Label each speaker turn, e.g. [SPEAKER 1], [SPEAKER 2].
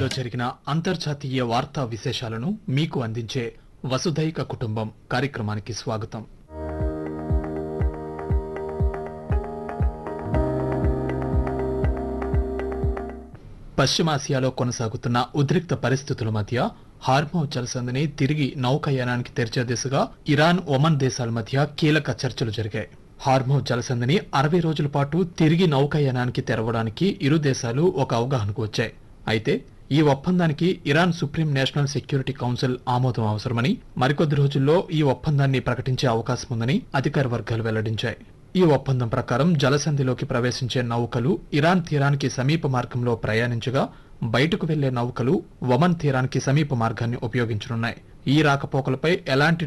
[SPEAKER 1] దేశాల్లో జరిగిన అంతర్జాతీయ వార్తా విశేషాలను మీకు అందించే వసుధైక కుటుంబం కార్యక్రమానికి స్వాగతం పశ్చిమాసియాలో కొనసాగుతున్న ఉద్రిక్త పరిస్థితుల మధ్య హార్మో జలసంధిని తిరిగి నౌకాయానానికి తెరిచే దిశగా ఇరాన్ ఒమన్ దేశాల మధ్య కీలక చర్చలు జరిగాయి హార్మో జలసంధిని అరవై రోజుల పాటు తిరిగి నౌకాయానానికి తెరవడానికి ఇరు దేశాలు ఒక అవగాహనకు వచ్చాయి అయితే ఈ ఒప్పందానికి Iran supreme national security council ఆమోదం అవసరమని మరికొద్ది రోజుల్లో ఈ ఒప్పందాన్ని ప్రకటించే అవకాశం ఉందని అధికార వర్గాలు వెల్లడించాయి ఈ ఒప్పందం ప్రకారం జలసంధిలోకి ప్రవేశించే నౌకలు ఇరాన్ తీరానికి సమీప మార్గంలో ప్రయాణించగా బయటకు వెళ్లే నౌకలు ఒమన్ తీరానికి సమీప మార్గాన్ని ఉపయోగించనున్నాయి ఈ రాకపోకలపై ఎలాంటి